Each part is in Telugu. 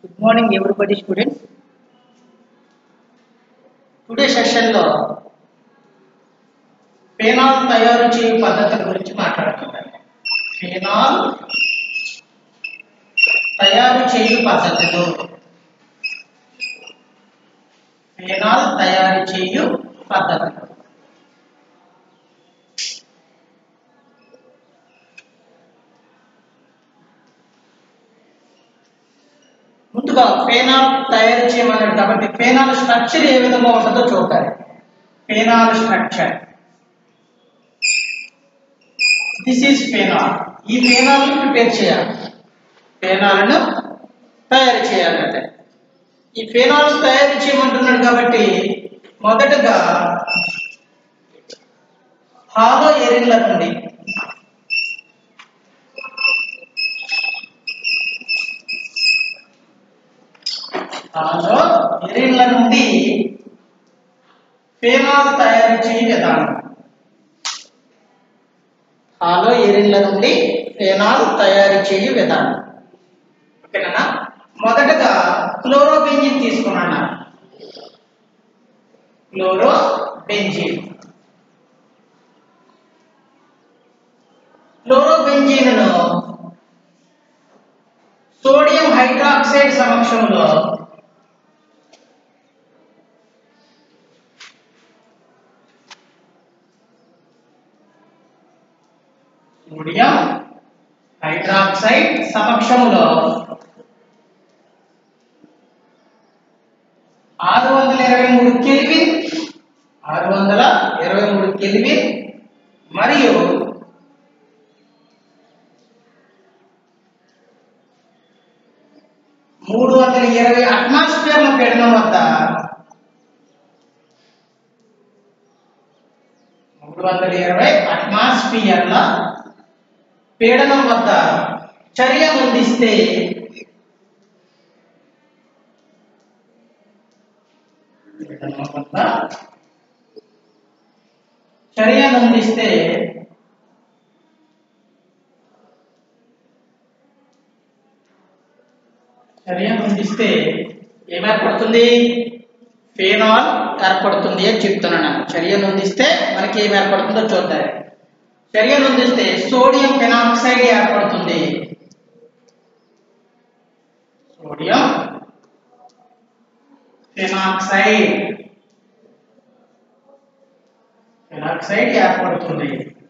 Good morning everybody students today సెషన్లో ఫేనాల్ తయారు చేయు పద్ధతుల గురించి మాట్లాడుతున్నాను ఫేనాల్ తయారు చేయు పద్ధతులు ఫేనాల్ తయారు చేయు పద్ధతులు ముందుగా ఫేనాల్ తయారు చేయమన్నాడు కాబట్టి ఫేనాల్ స్ట్రక్చర్ ఏ విధంగా ఉంటుందో చూడాలి phenol structure this is phenol ఈ ఫేనాల్ని ప్రిపేర్ చేయాలి ఫేనాలను తయారు చేయాలంటే ఈ ఫేనాల్ తయారు చేయమంటున్నాడు కాబట్టి మొదటగా హాలో ఎరిన్ల నుండి హాలో ఎరిన్ల నుండి ఫేనాల్ తయారు చేయ విధానం హాలో ఎరిన్ల నుండి ఫేనాల్ తయారు చేయు విధానం ఓకేనా మొదటగా క్లోరోబెంజిన్ తీసుకున్నాను క్లోరోబెంజిన్ క్లోరోబెంజిన్ను సోడియం హైడ్రాక్సైడ్ సమక్షంలో సోడియం హైడ్రాక్సైడ్ సమక్షంలో ఆరు వందల ఇరవై మూడు కెల్విన్ ఆరు వందల ఇరవై మూడు కెల్విన్ మరియు మూడు వందల ఇరవై అట్మాస్ఫియర్ల పీడనం వద్ద మూడు వందల ఇరవై అట్మాస్ఫియర్ల పీడనం వద్ద చర్య అందిస్తే పీడనం వద్ద చర్య అందిస్తే చర్య అందిస్తే ఏమేర్పడుతుంది ఫేనాల్ ఏర్పడుతుంది అని చెప్తున్నాను చర్య నొందిస్తే మనకి ఏం ఏర్పడుతుందో చూద్దాం చర్య నొందిస్తే సోడియం ఫెనాక్సైడ్ ఏర్పడుతుంది సోడియం ఫెనాక్సైడ్ ఫెనాక్సైడ్ ఏర్పడుతుంది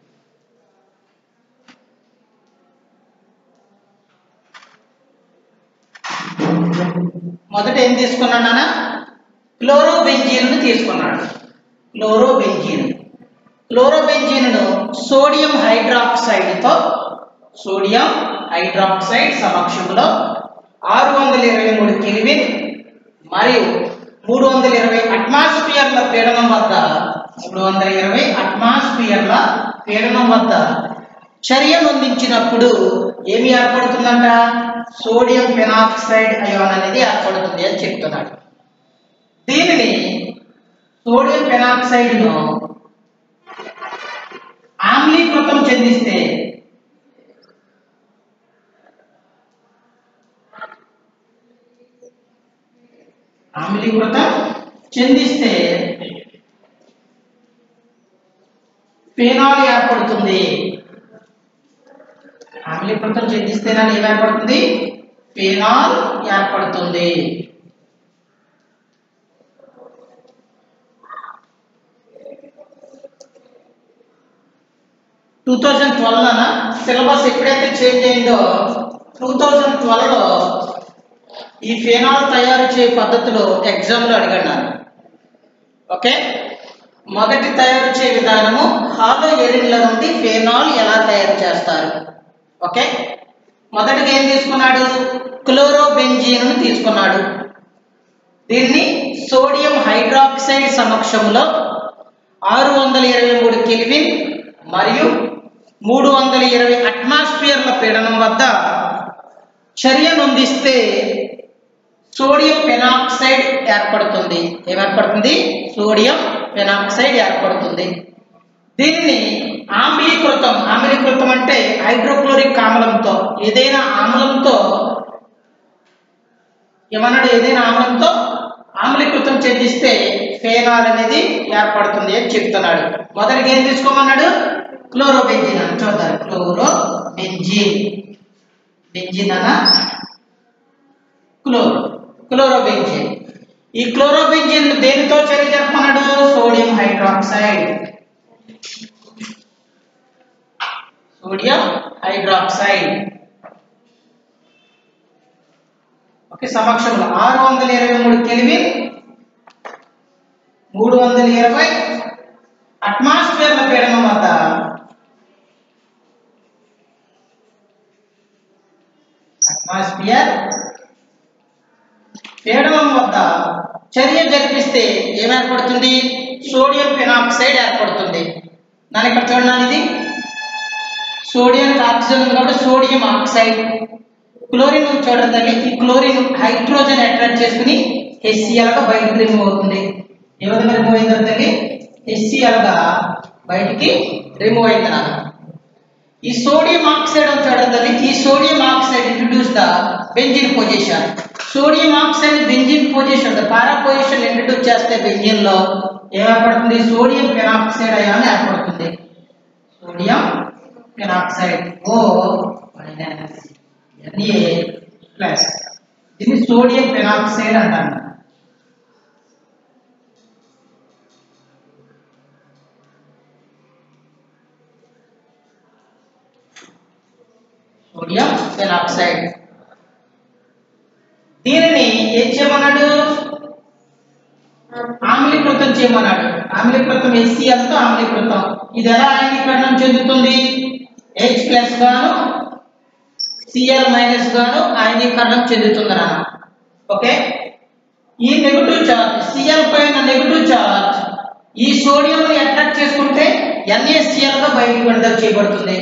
మొదట ఏం తీసుకున్నానా క్లోరోబెంజీన్ తీసుకున్నాడు క్లోరోబెంజీన్ క్లోరోబెంజీన్ను సోడియం హైడ్రాక్సైడ్తో సోడియం హైడ్రాక్సైడ్ సమక్షంలో ఆరు వందల ఇరవై మూడు కెల్విన్ మరియు మూడు వందల ఇరవై అట్మాస్ఫియర్ల పీడనం వద్ద మూడు వందల ఇరవై అట్మాస్ఫియర్ల పీడనం వద్ద చర్య నొందించినప్పుడు ఏమి ఏర్పడుతుందంట సోడియం ఫెనాక్సైడ్ అయాన్ అనేది ఏర్పడుతుంది అని చెప్తున్నాడు దీనిని సోడియం ఫెనాక్సైడ్ను ఆమ్లీకృతం చెందిస్తే ఆమ్లీకృతం చెందిస్తే ఫేనాల్ ఏర్పడుతుంది ఆమ్లీకృతం చెందిస్తేనే ఏం ఏర్పడుతుంది ఫేనాల్ ఏర్పడుతుంది టూ థౌజండ్ ట్వెల్వ్ సిలబస్ ఎప్పుడైతే చేంజ్ అయిందో టూ థౌజండ్ ట్వెల్వ్లో ఈ ఫేనాల్ తయారు చేయ పద్ధతిలో ఎగ్జామ్లో అడిగాడు నన్ను ఓకే మొదటి తయారు చేయ విధానము హాలో ఎరిన్ల నుండి ఫేనాల్ ఎలా తయారు చేస్తారు ఓకే మొదటిగా ఏం తీసుకున్నాడు క్లోరోబెంజీన్ తీసుకున్నాడు దీన్ని సోడియం హైడ్రాక్సైడ్ సమక్షంలో ఆరు వందల ఇరవై మూడు కెల్విన్ మరియు మూడు వందల ఇరవై అట్మాస్ఫియర్ల పీడనం వద్ద చర్య నొందిస్తే సోడియం పెనాక్సైడ్ ఏర్పడుతుంది ఏమేర్పడుతుంది సోడియం పెనాక్సైడ్ ఏర్పడుతుంది దీనిని ఆమ్లీకృతం ఆమ్లీకృతం అంటే హైడ్రోక్లోరిక్ ఆమ్లంతో ఏదైనా ఆమ్లంతో ఏమన్నాడు ఏదైనా ఆమ్లంతో ఆమ్లీకృతం చెందిస్తే ఫేనాల్ అనేది ఏర్పడుతుంది అని చెప్తున్నాడు మొదటిగా ఏం తీసుకోమన్నాడు క్లోరోబెంజిన్ అని చూద్దాం క్లోరో బెంజిన్ బెంజిన్ అన క్లోరో క్లోరోబెంజిన్ ఈ క్లోరోబెంజిన్ దేనితో చర్య జరపమన్నాడు sodium hydroxide sodium hydroxide okay సమక్షంలో ఆరు వందల ఇరవై మూడు కెల్విన్ మూడు వందల ఇరవై అట్మాస్ఫియర్ల పీడనం వద్ద అట్మాస్ఫియర్ పీడనం వద్ద చర్య జరిపిస్తే ఏమేర్పడుతుంది సోడియం ఫినాక్సైడ్ ఏర్పడుతుంది దాని ఇక్కడ చూడండి ఇది సోడియం ఆక్సిజన్ ఉంది కాబట్టి సోడియం ఆక్సైడ్ క్లోరిన్ చూడండి తల్లి ఈ క్లోరిన్ హైడ్రోజన్ అట్రాక్ట్ చేసుకుని HCl గా బయటకు రిమూవ్ అవుతుంది ఏ విధంగా రిమూవ్ అయిందో తల్లి HCl గా బయటికి రిమూవ్ అయింది నాన్న ఈ సోడియం ఆక్సైడ్ అని చూడండి తల్లి ఈ sodium oxide introduce the benzene position sodium oxide benzene position the para position introduce చేస్తే బెంజిన్ లో ఏర్పడుతుంది సోడియం పెరాక్సైడ్ అయాన్ ఏర్పడుతుంది sodium peroxide O minus NA plus దీన్ని సోడియం పెరాక్సైడ్ అంటారు సోడియం పెరాక్సైడ్ దీనిని ఏం చేయమన్నాడు ఆమ్లీకృతం చేయమన్నాడు ఆమ్లీకృతం HCl తో ఆమ్లీకృతం ఇది ఎలా ఆమ్లీకరణం చెందుతుంది H ప్లస్ గాను సిఎల్ మైనస్ గాను ఆయనీకరణం చెందుతుంది నాన్న ఓకే ఈ నెగటివ్ చార్జ్ సిఎల్ పైన నెగటివ్ చార్జ్ ఈ సోడియం ని అట్రాక్ట్ చేసుకుంటే NaCl గా బయటకు విడుదల చేయబడుతుంది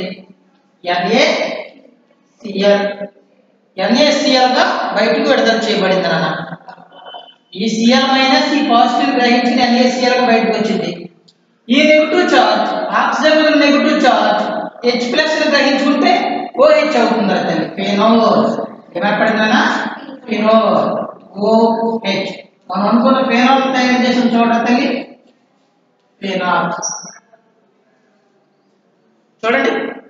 NaCl NaCl గా బయటకు విడుదల చేయబడింది నాన్న ఈ సిఎల్ మైనస్ ఈ పాజిటివ్ గ్రహించిన NaCl గా బయటకు వచ్చింది ఈ negative charge oxygen negative charge H plus ని గ్రహించుకుంటే OH అవుతుంది రా తల్లి ఫెనోల్ ఏమేర్పడిందనా ఫెనోల్ OH మనం అనుకున్న ఫెనోల్ తయారు చేసిన చోట తల్లి ఫెనాల్ చూడండి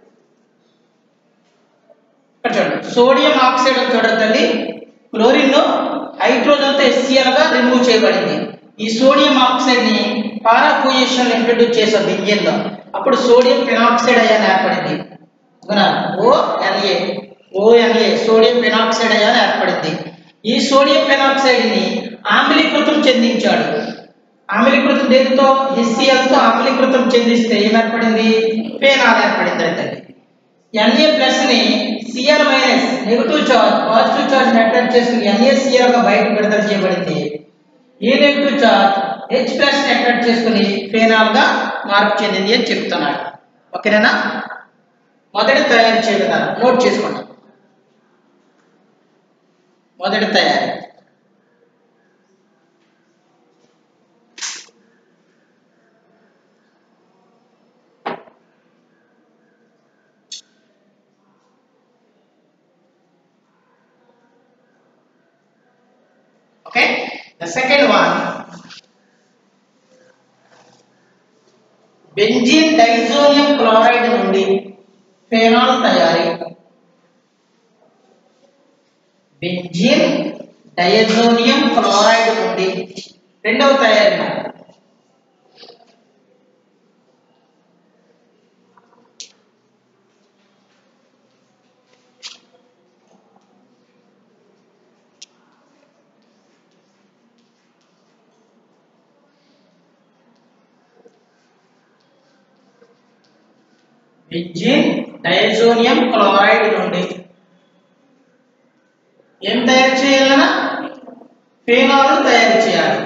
ఇక్కడ చూడండి సోడియం ఆక్సైడ్ అని చూడండి తల్లి క్లోరిన్ హైడ్రోజన్ తో HCl గా రిమూవ్ చేయబడింది ఈ సోడియం ఆక్సైడ్ ని పారా పొజిషన్ ఇంట్రడ్యూస్ చేసాం బెంజిన్ లో అప్పుడు సోడియం ఫినాక్సైడ్ అయాన్ ఏర్పడింది O NA O NA sodium phenoxide ion ఏర్పడింది ఈ సోడియం ఫినాక్సైడ్ ని ఆమ్లీకృతం చెందించాడు ఆమ్లీకృతం దేనితో HCl తో ఆమ్లీకృతం చెందిస్తే ఏం ఏర్పడింది ఫేనాల్ ఏర్పడింది అంటే Na ప్లస్ ని Cl minus negative charge positive charge attract చేసుకుని NaCl గా బయట విడుదల చేయబడింది ఈ నెగటివ్ చార్జ్ H ప్లస్ ని అట్రాక్ట్ చేసుకుని ఫేనాల్ గా మార్పు చెందింది అని చెప్తున్నాడు ఓకేనా మొదటి తయారు చేయ విధానం నోట్ చేసుకోండి మొదటి తయారీ Okay, the second one, benzene diazonium chloride నుండి ఫెనాల్ తయారీ బెంజీన్ డైజోనియం క్లోరైడ్ నుండి రెండవ తయారీ బెంజీన్ డైజోనియం క్లోరైడ్ నుండి ఏం తయారు చేయాలన్నా ఫెనాల్ తయారు చేయాలి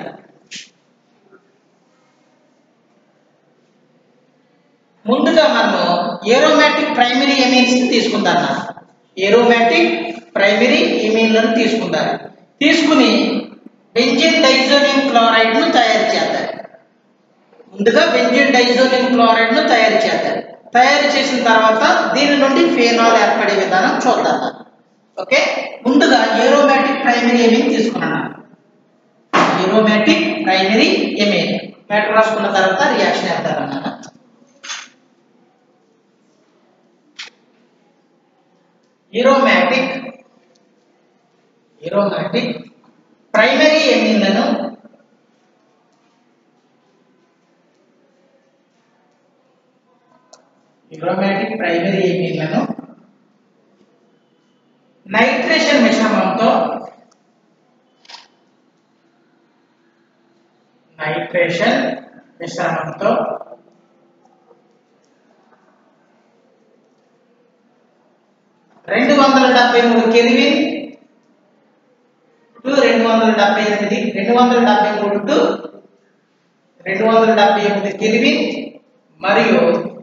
ముందుగా మనము ఏరోమాటిక్ ప్రైమరీ ఎమీన్స్ తీసుకుందాం ఏరోమాటిక్ ప్రైమరీ ఎమీన్లను తీసుకుందాం తీసుకుని బెంజిన్ డైజోనియం క్లోరైడ్ ను తయారు చేద్దాం ముందుగా బెంజిన్ డైజోనియం క్లోరైడ్ ను తయారు చేద్దాం తయారు చేసిన తర్వాత దీని నుండి ఫేనాల్ ఏర్పడే విధానం చూద్దాం ఓకే ముందుగా ఏరోమాటిక్ ప్రైమరీ ప్రైమరీ ఎమిన్ తీసుకున్నాను ఏరోమాటిక్ ప్రైమరీ ఎమిన్ మ్యాటర్ రాసుకున్న తర్వాత రియాక్షన్ వేస్తారన్నమాట ఏరోమాటిక్ ఏరోమాటిక్ ప్రైమరీ ఎమిన్లను ఏరోమాటిక్ ప్రైమరీ ఎమిన్లను నైట్రేషన్ మిశ్రమంతో నైట్రేషన్ మిశ్రమంతో రెండు వందల డెబ్బై మూడు కెల్విన్ టు రెండు వందల డెబ్బై ఎనిమిది రెండు వందల డెబ్బై మూడు టు రెండు వందల డెబ్బై ఎనిమిది కెల్విన్ మరియు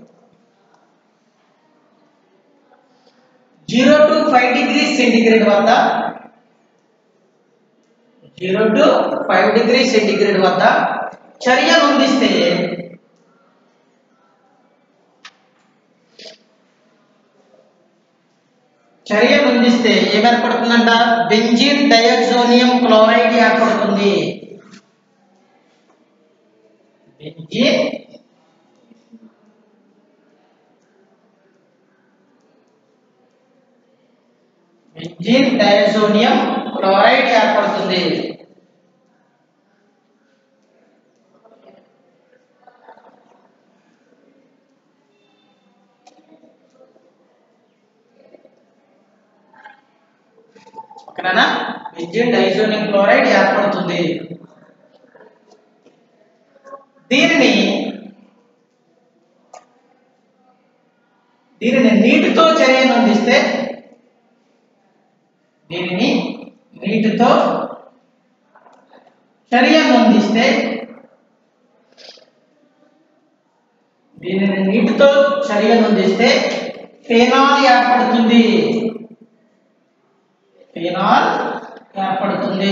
zero to five degree centigrade వద్ద zero to five degree centigrade వద్ద చర్య నొందిస్తే చర్య నొందిస్తే ఏమేర్పడుతుందంట బెంజిన్ డయాక్సోనియం క్లోరైడ్ ఏర్పడుతుంది బెంజిన్ బెంజిన్ డయాక్సోనియం క్లోరైడ్ ఏర్పడుతుంది ఓకేనా బెంజిన్ డైజోనియం క్లోరైడ్ ఏర్పడుతుంది దీనిని దీనిని నీటితో చర్యను అందిస్తే దీనిని నీటితో చర్యను అందిస్తే దీనిని నీటితో చర్యను అందిస్తే ఫెనాల్ ఏర్పడుతుంది ఫినాల్ ఏర్పడుతుంది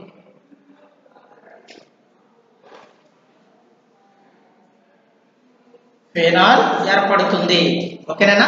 ఫినాల్ ఏర్పడుతుంది ఓకేనా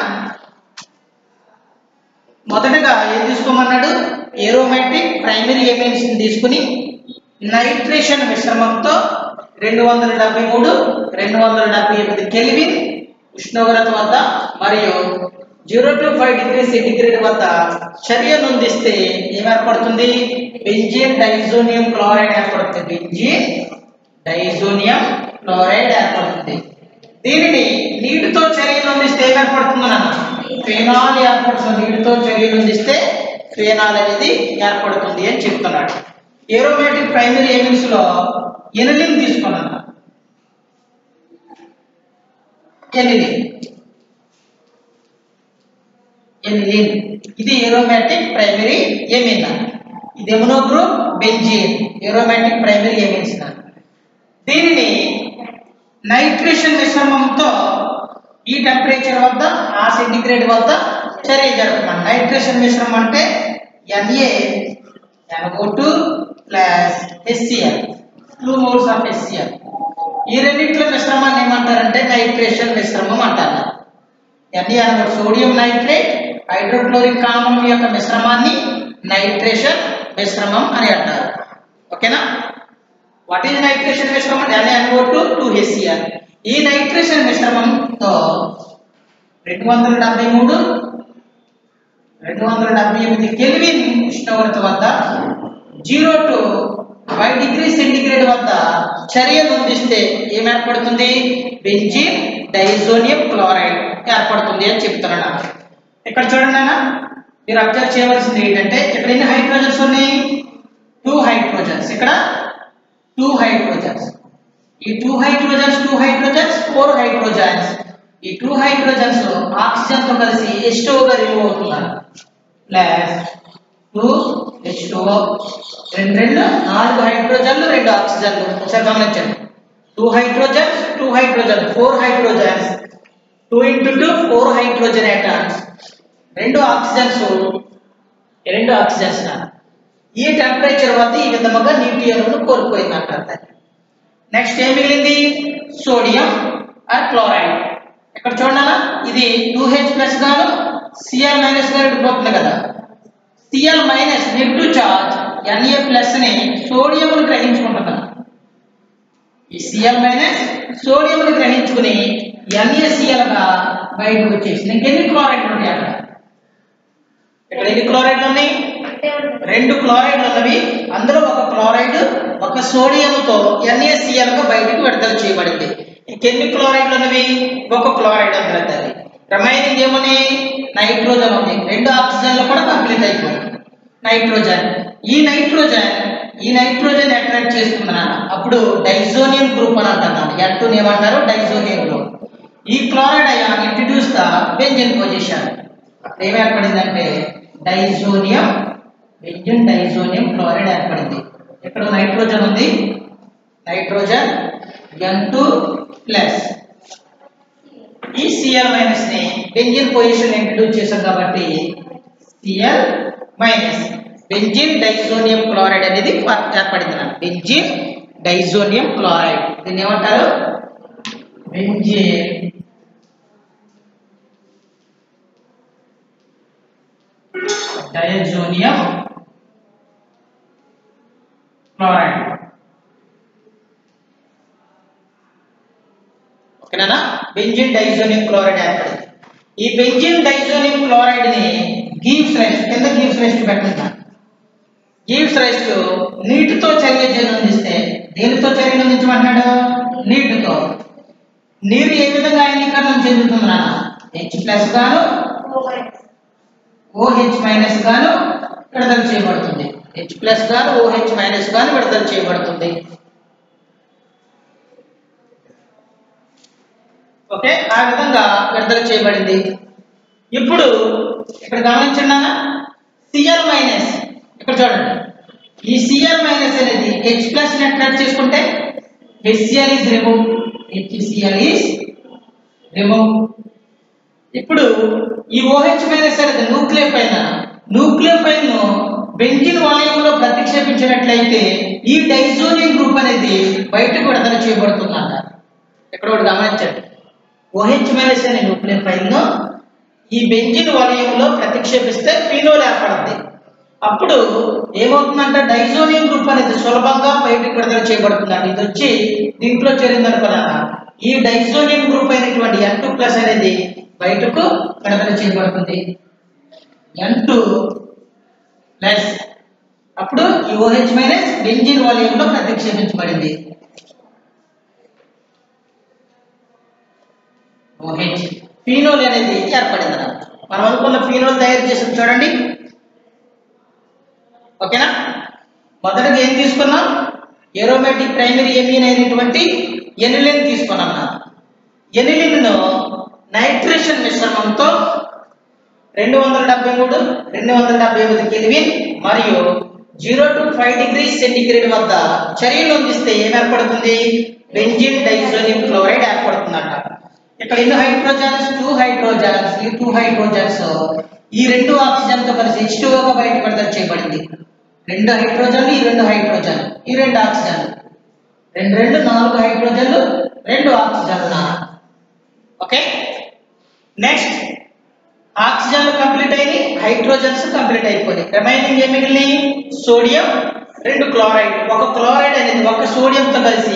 మొదటగా ఏం తీసుకోమన్నాడు ఏరోమాటిక్ ప్రైమరీ ఎమిన్స్ తీసుకుని నైట్రేషన్ మిశ్రమంతో రెండు వందల డెబ్బై మూడు రెండు వందల డెబ్బై ఎనిమిది కెల్విన్ ఉష్ణోగ్రత వద్ద మరియు zero to five degree centigrade వద్ద చర్య నొందిస్తే ఏం ఏర్పడుతుంది బెంజిన్ డైజోనియం క్లోరైడ్ ఏర్పడుతుంది బెంజిన్ డైజోనియం క్లోరైడ్ ఏర్పడుతుంది దీనిని నీటితో చర్య నొందిస్తే ఏం ఏర్పడుతుంది అన్న ఫెనాల్ ఏర్పడుతుంది నీటితో చర్య నొందిస్తే ఫెనాల్ అనేది ఏర్పడుతుంది అని చెప్తున్నాడు ఏరోమేటిక్ ప్రైమరీ ఎమిన్స్ లో ఎనిలిన్ తీసుకున్నాను ఎనిలిన్ ఎనిలిన్ ఇది ఏరోమాటిక్ ప్రైమరీ ఎమిన్ ఇది amino group benzene aromatic primary amines దీనిని నైట్రేషన్ మిశ్రమంతో ఈ టెంపరేచర్ వద్ద ఆ సెంటిగ్రేడ్ వద్ద చర్య జరుపుతున్నాం నైట్రేషన్ మిశ్రమం అంటే NA NO two plus HCL two moles of HCL ఈ రెండింటిలో మిశ్రమాన్ని ఏమంటారంటే నైట్రేషన్ మిశ్రమం అంటారు ఎన్ఏ అనగా సోడియం నైట్రేట్ హైడ్రోక్లోరిక్ ఆమ్లం యొక్క మిశ్రమాన్ని నైట్రేషన్ మిశ్రమం అని అంటారు ఓకేనా వాట్ ఈజ్ నైట్రేషన్ మిశ్రమం NaNO2 టూ టూ హెచ్సిఎల్ ఈ నైట్రేషన్ మిశ్రమంతో రెండు వందల డెబ్బై మూడు రెండు వందల డెబ్బై ఎనిమిది కెల్విన్ ఉష్ణోగ్రత వద్ద zero to five degree centigrade వద్ద చర్య నొందిస్తే ఏం ఏర్పడుతుంది బెంజిన్ డైజోనియం క్లోరైడ్ ఏర్పడుతుంది అని చెప్తున్నాను ఇక్కడ చూడండి అన్న మీరు అబ్జర్వ్ చేయవలసింది ఏంటంటే ఇక్కడ ఎన్ని హైడ్రోజన్స్ ఉన్నాయి టూ హైడ్రోజన్స్ ఇక్కడ టూ హైడ్రోజన్స్ ఈ two hydrogens two hydrogens four hydrogens ఈ టూ హైడ్రోజన్స్ ఆక్సిజన్ తో కలిసి H2O గా రిమూవ్ అవుతున్నారు ప్లస్ టూ హెచ్ రెండు రెండు నాలుగు హైడ్రోజన్లు రెండు ఆక్సిజన్లు ఒకసారి గమనించండి two hydrogens two hydrogen four hydrogens two into two four hydrogen atoms రెండు ఆక్సిజన్స్ రెండు ఆక్సిజన్స్ ఈ టెంపరేచర్ వద్ద ఈ విధముగా నీటి అణువును కోల్పోయింది అంటారు నెక్స్ట్ ఏం మిగిలింది సోడియం ఆర్ క్లోరైడ్ ఇక్కడ చూడాలా ఇది టూ హెచ్ ప్లస్ గాను సిఎల్ మైనస్ గా విడిపోతుంది కదా CL minus negative charge Na plus ని సోడియం గ్రహించుకుంటున్నాను ఈ Cl మైనస్ సోడియం గ్రహించుకుని NaCl గా బయటకు వచ్చేసింది ఇంకెన్ని క్లోరైడ్లు ఉంటాయి అక్కడ ఇక్కడ ఎన్ని క్లోరైడ్లు ఉన్నాయి రెండు క్లోరైడ్లు ఉన్నవి అందులో ఒక క్లోరైడ్ ఒక సోడియంతో NaCl గా బయటకు విడుదల చేయబడింది ఇంకెన్ని క్లోరైడ్లు ఉన్నవి ఒక క్లోరైడ్ అందులో తల్లి రిమైనింగ్ ఏమని నైట్రోజన్ ఉంది రెండు ఆక్సిజన్లు కూడా కంప్లీట్ అయిపోయింది నైట్రోజన్ ఈ నైట్రోజన్ ఈ నైట్రోజన్ అట్రాక్ట్ చేసుకుంటున్నాను అప్పుడు డైజోనియం గ్రూప్ అని అంటున్నాను ఎన్ ఏమంటారు డైజోనియం గ్రూప్ ఈ chloride ion introduce the benzene position ఏమి ఏర్పడిందంటే డైజోనియం బెంజిన్ డైజోనియం క్లోరైడ్ ఏర్పడింది ఇక్కడ నైట్రోజన్ ఉంది నైట్రోజన్ ఎన్ టూ ప్లస్ ఈ సిఎల్ మైనస్ ని బెంజిన్ పొజిషన్ ఇంట్రడ్యూస్ చేశాం కాబట్టి CL minus benzene diazonium chloride అనేది ఏర్పడింది నాకు బెంజిన్ డైజోనియం క్లోరైడ్ దీన్ని ఏమంటారు బెంజిన్ డైజోనియం క్లోరైడ్ ఓకేనా బెంజిన్ డైజోనియం క్లోరైడ్ ఏర్పడింది ఈ బెంజిన్ డైజోనియం క్లోరైడ్ ని గీవ్స్ రైస్ కింద గీవ్స్ రైస్ పెట్టిందా గీవ్స్ రైస్ నీటితో చర్య అందిస్తే దేనితో చర్య అందించమంటున్నాడు నీటితో నీరు ఏ విధంగా అయనీకరణం చెందుతుంది నాన్న హెచ్ ప్లస్ గాను ఓహెచ్ మైనస్ గాను విడుదల చేయబడుతుంది హెచ్ ప్లస్ గాను ఓహెచ్ మైనస్ గాను విడుదల చేయబడుతుంది ఓకే ఆ విధంగా విడుదల చేయబడింది ఇప్పుడు ఇక్కడ గమనించండి సిఎల్ మైనస్ ఇక్కడ చూడండి ఈ సిఎల్ మైనస్ అనేది హెచ్ ప్లస్ ని అట్రాక్ట్ చేసుకుంటే HCL is remove HCL is remove ఇప్పుడు ఈ ఓహెచ్ మైనస్ అనేది న్యూక్లియోఫైల్ న్యూక్లియోఫైల్ ను బెంజిన్ వాల్యూమ్ లో ప్రతిక్షేపించినట్లయితే ఈ డైజోనియం గ్రూప్ అనేది బయటకు విడుదల చేయబడుతుందంట ఇక్కడ ఒకటి గమనించండి ఓహెచ్ మైనస్ అనే న్యూక్లియోఫైల్ ను ఈ బెంజిన్ వలయంలో ప్రతిక్షేపిస్తే ఫినోల్ ఏర్పడుతుంది అప్పుడు ఏమవుతుందంటే డైజోనియం గ్రూప్ అనేది సులభంగా బయటకు విడుదల చేయబడుతుందండి ఇది వచ్చి దీంట్లో చేరిందనుకున్నా ఈ డైజోనియం గ్రూప్ అయినటువంటి ఎన్ టూ ప్లస్ అనేది బయటకు విడుదల చేయబడుతుంది ఎన్ టూ ప్లస్ అప్పుడు ఈ ఓహెచ్ మైనస్ బెంజిన్ వాల్యూమ్లో ప్రతిక్షేపించబడింది ఓహెచ్ ఫీనోల్ అనేది ఏర్పడింది అన్నమాట. మనం అనుకున్న ఫీనోల్ తయారు చేసింది చూడండి ఓకేనా మొదటగా ఏం తీసుకున్నాం ఏరోమేటిక్ ప్రైమరీ ఎమీన్ అయినటువంటి ఎనిలిన్ తీసుకున్నాం మనం ఎనిలిన్ను నైట్రేషన్ మిశ్రమంతో రెండు వందల డెబ్బై మూడు రెండు వందల డెబ్బై ఎనిమిది కెల్విన్ మరియు zero to five degree centigrade వద్ద చర్యలు అందిస్తే ఏం ఏర్పడుతుంది బెంజిన్ డైజోనియం క్లోరైడ్ ఏర్పడుతుందంట ఇక్కడ ఎన్ని హైడ్రోజన్స్ టూ హైడ్రోజన్స్ ఈ టూ హైడ్రోజన్స్ ఈ రెండు ఆక్సిజన్ తో కలిసి హెచ్ గా బయట విడుదల చేయబడింది రెండు హైడ్రోజన్లు ఈ రెండు హైడ్రోజన్ ఈ రెండు ఆక్సిజన్ రెండు రెండు నాలుగు హైడ్రోజన్లు రెండు ఆక్సిజన్ ఓకే నెక్స్ట్ ఆక్సిజన్లు కంప్లీట్ అయినాయి హైడ్రోజన్స్ కంప్లీట్ అయిపోయి రిమైనింగ్ ఏం మిగిలినాయి సోడియం రెండు క్లోరైడ్ ఒక క్లోరైడ్ అనేది ఒక సోడియంతో కలిసి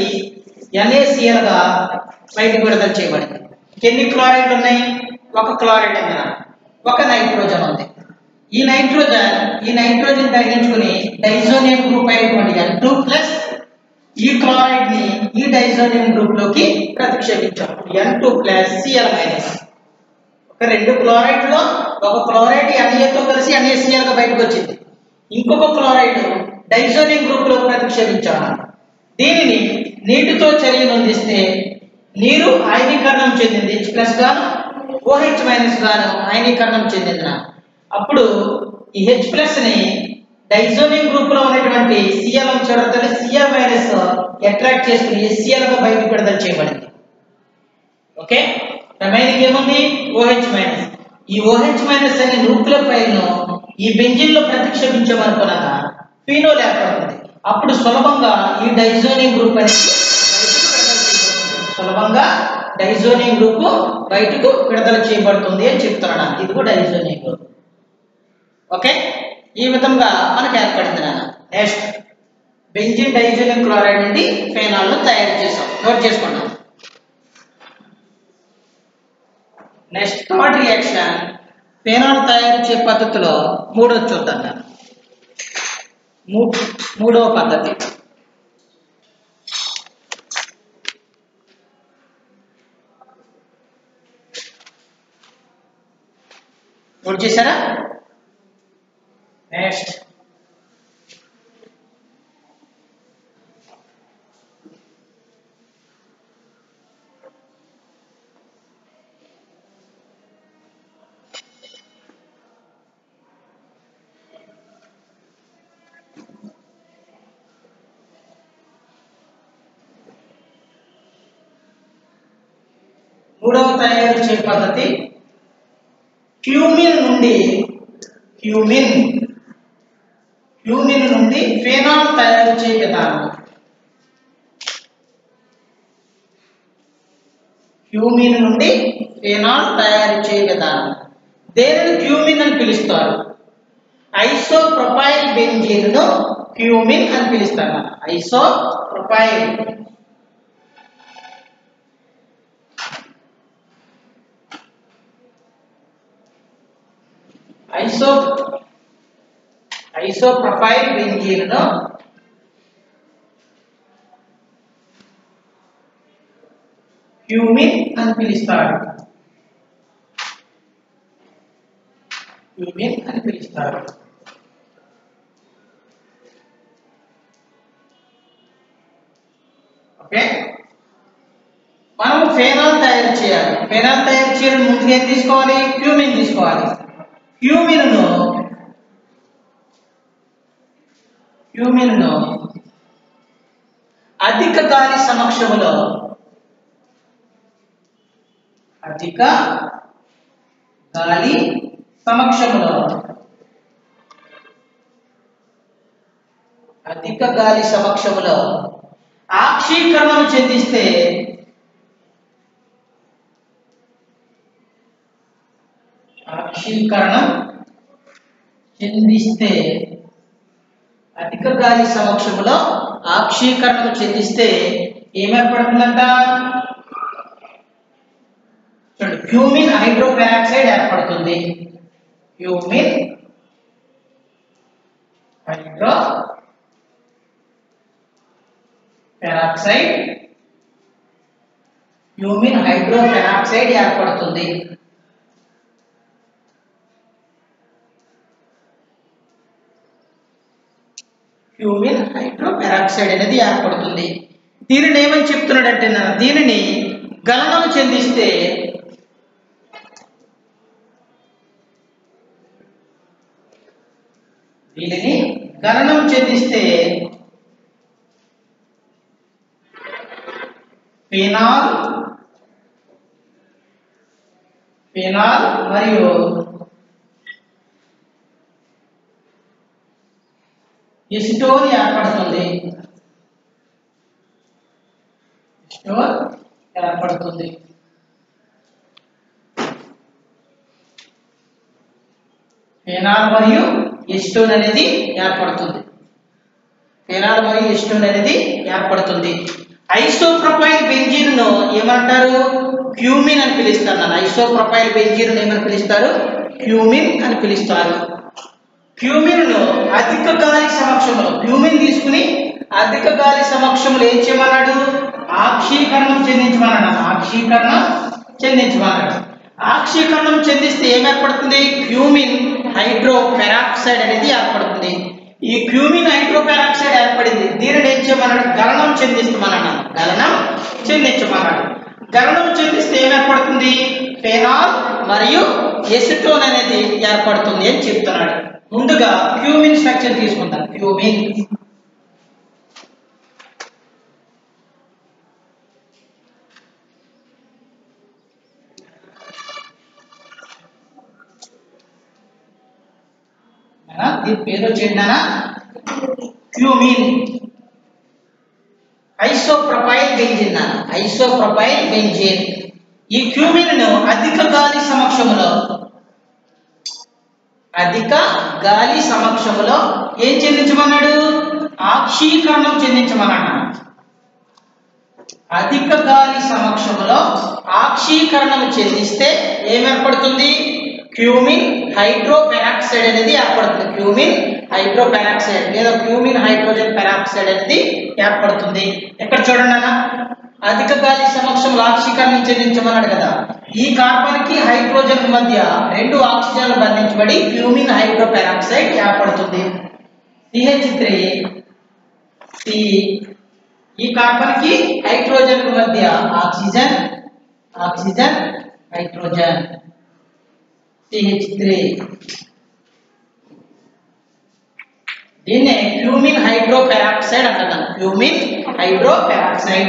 NaCl గా బయటకు విడుదల చేయబడింది ఎన్ని క్లోరైడ్లు ఉన్నాయి ఒక క్లోరైడ్ ఉంది ఒక నైట్రోజన్ ఉంది ఈ నైట్రోజన్ ఈ నైట్రోజన్ గ్రహించుకుని డైజోనియం గ్రూప్ అయినటువంటి ఎన్ టూ ప్లస్ ఈ క్లోరైడ్ ని ఈ డైజోనియం గ్రూప్ లోకి ప్రతిక్షేపించాం N two plus CL minus ఒక రెండు క్లోరైడ్ లో ఒక క్లోరైడ్ Na తో కలిసి NaCl గా బయటకు వచ్చింది ఇంకొక క్లోరైడ్ డైజోనియం గ్రూప్ లో ప్రతిక్షేపించాము దీనిని నీటితో చర్యను అందిస్తే నీరు ఆయనీకరణం చెందింది హెచ్ ప్లస్ గాను ఓహెచ్ మైనస్ గాను ఆయనీకరణం చెందింది అప్పుడు ఈ హెచ్ ప్లస్ ని డైజోనియం గ్రూప్ లో ఉన్నటువంటి సిఎల్ చూడతలు సిఎల్ మైనస్ అట్రాక్ట్ చేసుకుని ఎస్సిఎల్ గా బయటకు విడుదల చేయబడింది ఓకే రిమైనింగ్ ఏముంది ఓహెచ్ మైనస్ ఈ ఓహెచ్ మైనస్ అనే న్యూక్లియర్ ఫైల్ ను ఈ బెంజిన్ లో ప్రతిక్షేపించమనుకున్నాక ఫీనోల్ ఏర్పడుతుంది అప్పుడు సులభంగా ఈ డైజోనియం గ్రూప్ అనేది బయటకు విడుదల చేయబడుతుంది. సులభంగా డైజోనియం గ్రూప్ బయటకు విడుదల చేయబడుతుంది అని చెప్తున్నాను ఇది కూడా డైజోనియం గ్రూప్ ఓకే ఈ విధంగా మనకు ఏర్పడింది నాన్న నెక్స్ట్ బెంజిన్ డైజోనియం క్లోరైడ్ నుండి ఫెనాల్ ను తయారు చేసాం నోట్ చేసుకున్నాం నెక్స్ట్ థర్డ్ రియాక్షన్ ఫెనాల్ తయారు చే పద్ధతిలో మూడోది చూద్దాం నేను. మూ- మూడవ పద్ధతి నోట్ చేశారా నెక్స్ట్ మూడవ తయారు చే పద్ధతి క్యూమిన్ నుండి క్యూమిన్ క్యూమిన్ నుండి ఫెనాల్ తయారు చే విధానం క్యూమిన్ నుండి ఫెనాల్ తయారు చే విధానం దేనిని క్యూమిన్ అని పిలుస్తారు ఐసోప్రొపైల్ బెంజీన్ ను క్యూమిన్ అని పిలుస్తారు ఐసోప్రొపైల్ ఐసో ఐసోప్రొపైల్ బెంజీన్ ను క్యూమిన్ అని పిలుస్తాడు క్యూమిన్ అని పిలుస్తారు ఓకే మనం ఫెనాల్ తయారు చేయాలి ఫెనాల్ తయారు చేయాలని ముందుగా ఏం తీసుకోవాలి క్యూమిన్ తీసుకోవాలి క్యూమిన్ ను క్యూమిన్ ను అధిక గాలి సమక్షములో అధిక గాలి సమక్షములో అధిక గాలి సమక్షములో ఆక్షీకరణం చెందిస్తే ఆక్షీకరణం చెందిస్తే అధిక గాలి సమక్షంలో ఆక్షీకరణం చెందిస్తే ఏమేర్పడుతుందంట చూడండి క్యూమిన్ హైడ్రోపెరాక్సైడ్ ఏర్పడుతుంది cumene hydroperoxide cumene hydroperoxide ఏర్పడుతుంది క్యూమిన్ హైడ్రోపెరాక్సైడ్ అనేది ఏర్పడుతుంది దీనిని ఏమని చెప్తున్నాడంటే నా దీనిని గలనం చెందిస్తే దీనిని గలనం చెందిస్తే ఫినాల్ ఫినాల్ మరియు ఎసిటోన్ ఏర్పడుతుంది ఎసిటోన్ ఏర్పడుతుంది ఫెనాల్ మరియు ఎసిటోన్ అనేది ఏర్పడుతుంది ఫెనాల్ మరియు ఎసిటోన్ అనేది ఏర్పడుతుంది ఐసోప్రొపైల్ బెంజీన్ ను ఏమంటారు క్యూమిన్ అని పిలుస్తారు నన్ను ఐసోప్రొపైల్ బెంజీన్ ఏమని పిలుస్తారు క్యూమిన్ అని పిలుస్తారు క్యూమిన్ ను అధిక గాలి సమక్షంలో క్యూమిన్ తీసుకుని అధిక గాలి సమక్షంలో ఏం చేయమన్నాడు ఆక్షీకరణం చెందించమన్నాడు ఆక్షీకరణం చెందించమన్నాడు ఆక్షీకరణం చెందిస్తే ఏం ఏర్పడుతుంది క్యూమిన్ హైడ్రో పెరాక్సైడ్ అనేది ఏర్పడుతుంది ఈ క్యూమిన్ హైడ్రో పెరాక్సైడ్ ఏర్పడింది దీనిని ఏం చేయమన్నాడు గలనం చెందిస్తామన్నాడు గలనం చెందించమన్నాడు గలనం చెందిస్తే ఏం ఏర్పడుతుంది ఫెనాల్ మరియు ఎసిటోన్ అనేది ఏర్పడుతుంది అని చెప్తున్నాడు ముందుగా క్యూమిన్ స్ట్రక్చర్ తీసుకుందాం క్యూమిన్ ఏనా? దీని పేరు వచ్చేండి నాన్న క్యూమిన్ ఐసోప్రొపైల్ బెంజిన్ నాన్న ఐసోప్రొపైల్ బెంజిన్ ఈ క్యూమిన్ ను అధిక గాలి సమక్షంలో అధిక గాలి సమక్షంలో ఏం చెందించమన్నాడు ఆక్షీకరణం చెందించమన్నాడు అధిక గాలి సమక్షంలో ఆక్షీకరణం చెందిస్తే ఏం ఏర్పడుతుంది క్యూమిన్ హైడ్రో పెరాక్సైడ్ అనేది ఏర్పడుతుంది క్యూమిన్ హైడ్రో పెరాక్సైడ్ లేదా క్యూమిన్ హైడ్రోజన్ పెరాక్సైడ్ అనేది ఏర్పడుతుంది ఇక్కడ చూడండి అన్న అధిక గాలి సమక్షంలో ఆక్సీకరణం చెందించమన్నాడు కదా ఈ కార్బన్ కి హైడ్రోజన్ మధ్య రెండు ఆక్సిజన్లు బంధించబడి క్యూమిన్ హైడ్రో పెరాక్సైడ్ ఏర్పడుతుంది సిహెచ్ త్రీ సి ఈ కార్బన్ కి హైడ్రోజన్ కు మధ్య oxygen oxygen hydrogen CH three దీన్నే క్యూమిన్ హైడ్రో పెరాక్సైడ్ అంటున్నాం cumene hydroperoxide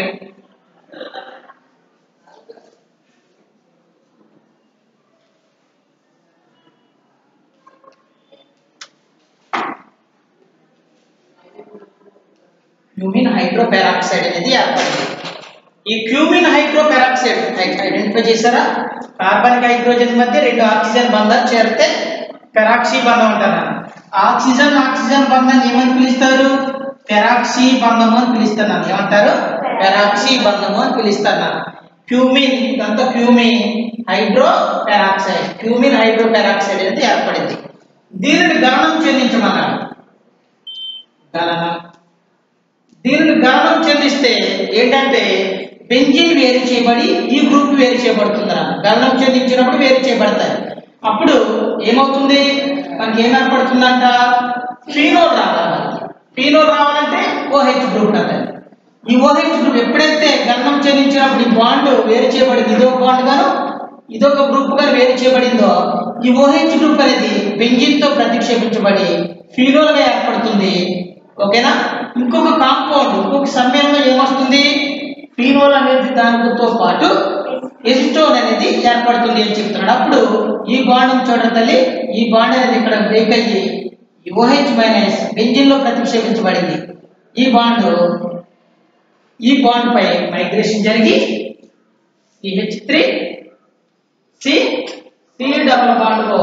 cumene hydroperoxide అనేది ఏర్పడింది ఈ క్యూమిన్ హైడ్రో పెరాక్సైడ్ ఐడెంటిఫై చేశారా కార్బన్ హైడ్రోజన్ మధ్య రెండు ఆక్సిజన్ బంధాలు చేరితే పెరాక్సీ బంధం అంటారు ఆక్సిజన్ ఆక్సిజన్ బంధాన్ని ఏమని పిలుస్తారు పెరాక్సీ బంధము అని పిలుస్తున్నాను ఏమంటారు పెరాక్సీ బంధము అని పిలుస్తున్నాను క్యూమిన్ ఇదంతా cumene hydroperoxide cumene hydroperoxide అనేది ఏర్పడింది దీనిని గణనం చెందించమన్నాడు గణనం దీనిని గణనం చెందిస్తే ఏంటంటే బెంజిన్ వేరు చేయబడి ఈ గ్రూప్ వేరు చేయబడుతుంది గణనం చెందించినప్పుడు వేరు చేయబడతాయి అప్పుడు ఏమవుతుంది మనకి ఏం ఏర్పడుతుందంట ఫీనోల్ రావాలి ఫీనోల్ రావాలంటే ఓహెచ్ గ్రూప్ అంటారు ఈ ఓహెచ్ గ్రూప్ ఎప్పుడైతే గణనం చెందించినప్పుడు ఈ బాండ్ వేరు చేయబడింది ఇదొక బాండ్ గాను ఇదొక గ్రూప్ గా వేరు చేయబడిందో ఈ ఓహెచ్ గ్రూప్ అనేది బెంజిన్ తో ప్రతిక్షేపించబడి ఫీనోల్ గా ఏర్పడుతుంది ఓకేనా ఇంకొక కాంపౌండ్ ఇంకొక సమ్మేళనం ఏమొస్తుంది ఫీనోల్ అనేది దానితో పాటు ఎసిటోన్ అనేది ఏర్పడుతుంది అని చెప్తున్నాడు అప్పుడు ఈ బాండ్ చూడండి తల్లి ఈ బాండ్ అనేది ఇక్కడ బ్రేక్ అయ్యి ఈ ఓహెచ్ మైనస్ బెంజిన్ లో ప్రతిక్షేపించబడింది ఈ బాండ్ ఈ బాండ్ పై మైగ్రేషన్ జరిగి CH three C C double bond లో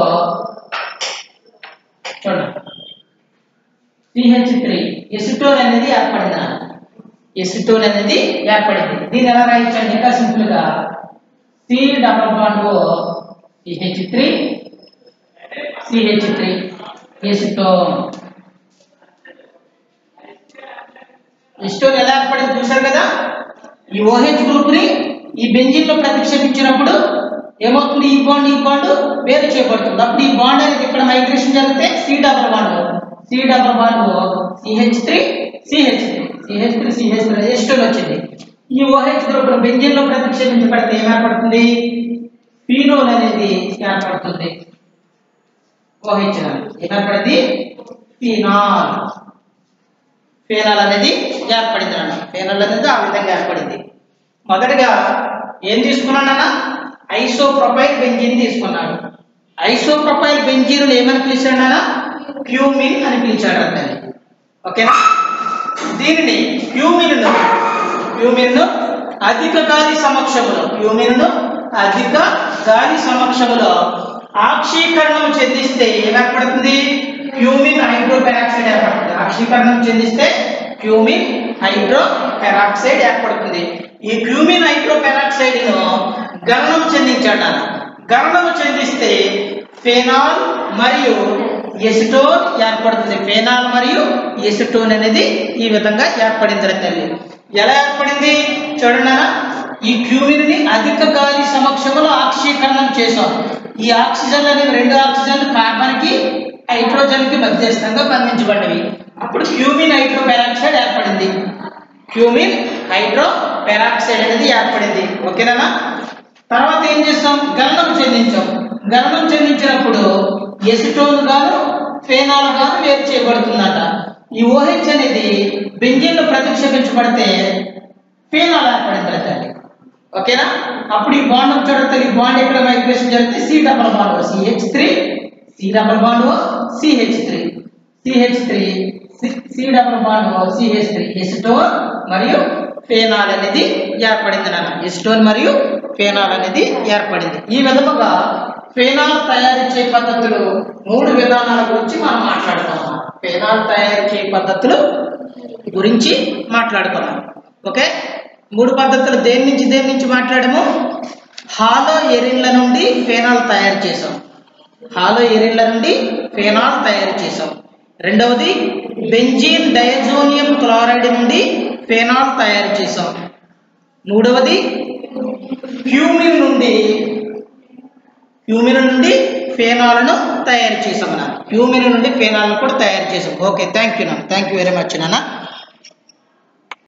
చూడండి సిహెచ్ త్రీ ఎసిటోన్ అనేది ఏర్పడింది ఎసిటోన్ అనేది ఏర్పడింది దీన్ని ఎలా రాయించండి ఇంకా సింపుల్ గా C double bond O CH three CH three acetone acetone ఎలా ఏర్పడింది చూశారు కదా ఈ ఓహెచ్ గ్రూప్ ని ఈ బెంజిన్ లో ప్రతిక్షేపించినప్పుడు ఏమవుతుంది ఈ బాండ్ ఈ బాండ్ వేరు చేయబడుతుంది అప్పుడు ఈ బాండ్ అనేది ఇక్కడ మైగ్రేషన్ జరిగితే C double bond C double bond CH three CH three CH three CH three acetone వచ్చింది ఈ ఓహెచ్ గ్రూప్ బెంజిన్ లో ప్రతిక్షేపించబడితే ఏమేర్పడుతుంది ఫీనోల్ అనేది ఏర్పడుతుంది ఓహెచ్ ఏమేర్పడింది ఫీనాల్ ఫేనాల్ అనేది ఏర్పడింది అన్న ఫేనాల్ అనేది ఆ విధంగా ఏర్పడింది మొదటగా ఏం తీసుకున్నాడన్న ఐసోప్రొపైల్ బెంజిన్ తీసుకున్నాడు ఐసోప్రొపైల్ బెంజిన్ ఏమని పిలిచాడన్నా క్యూమిన్ అని పిలిచాడు అతన్ని ఓకేనా దీనిని క్యూమిన్ క్యూమిన్ అధిక గాలి సమక్షములో క్యూమిన్ అధిక గాలి సమక్షములో ఆక్షీకరణం చెందిస్తే ఏమేర్పడుతుంది క్యూమిన్ హైడ్రో పెరాక్సైడ్ ఏర్పడుతుంది ఆక్షీకరణం చెందిస్తే క్యూమిన్ హైడ్రో పెరాక్సైడ్ ఏర్పడుతుంది ఈ క్యూమిన్ హైడ్రో పెరాక్సైడ్ ను గణనం చెందించాడు గణనం చెందిస్తే ఫెనాల్ మరియు ఎసిటోన్ ఏర్పడుతుంది ఫెనాల్ మరియు ఎసిటోన్ అనేది ఈ విధంగా ఏర్పడింది రా తల్లి ఎలా ఏర్పడింది చూడండి అన్న ఈ క్యూమిన్ ని అధిక గాలి సమక్షంలో ఆక్సీకరణం చేసాం ఈ ఆక్సిజన్ అనేవి రెండు ఆక్సిజన్లు కార్బన్ కి హైడ్రోజన్ కి మధ్యస్థంగా బంధించబడ్డవి అప్పుడు క్యూమిన్ హైడ్రో పెరాక్సైడ్ ఏర్పడింది క్యూమిన్ హైడ్రో పెరాక్సైడ్ అనేది ఏర్పడింది ఓకేనా తర్వాత ఏం చేస్తాం గణనం చెందించాం గణనం చెందించినప్పుడు ఎసిటోన్ గాను ఫేనాల్ గాను వేరు చేయబడుతుందట ఈ ఓహెచ్ అనేది బెంజిన్ లో ప్రతిక్షేపించబడితే ఫేనాల్ ఏర్పడింది తల్లి ఓకేనా అప్పుడు ఈ బాండ్ చూడండి ఈ బాండ్ ఎక్కడ మైగ్రేషన్ జరిగితే C double bond CH three C double bond CH three CH three C double bond CH three acetone మరియు ఫేనాల్ అనేది ఏర్పడింది నాన్న ఎసిటోన్ మరియు ఫేనాల్ అనేది ఏర్పడింది ఈ విధముగా ఫెనాల్ తయారు చేయ పద్ధతులు మూడు విధానాల గురించి మనం మాట్లాడుకున్నాం ఫెనాల్ తయారు చేయ పద్ధతులు గురించి మాట్లాడుకున్నాం ఓకే మూడు పద్ధతులు దేని నుంచి దేని నుంచి మాట్లాడాము హాలో ఎరిన్ల నుండి ఫెనాల్ తయారు చేసాం హాలో ఎరిన్ల నుండి ఫెనాల్ తయారు చేసాం రెండవది బెంజీన్ డయజోనియం క్లోరైడ్ నుండి ఫెనాల్ తయారు చేసాం మూడవది క్యూమిన్ నుండి క్యూమిన్ నుండి ఫేనాలను తయారు చేసాం నాన్న క్యూమిన్ నుండి ఫేనాలను కూడా తయారు చేసాం ఓకే థ్యాంక్ యూ నాన్న థ్యాంక్ యూ వెరీ మచ్ నాన్న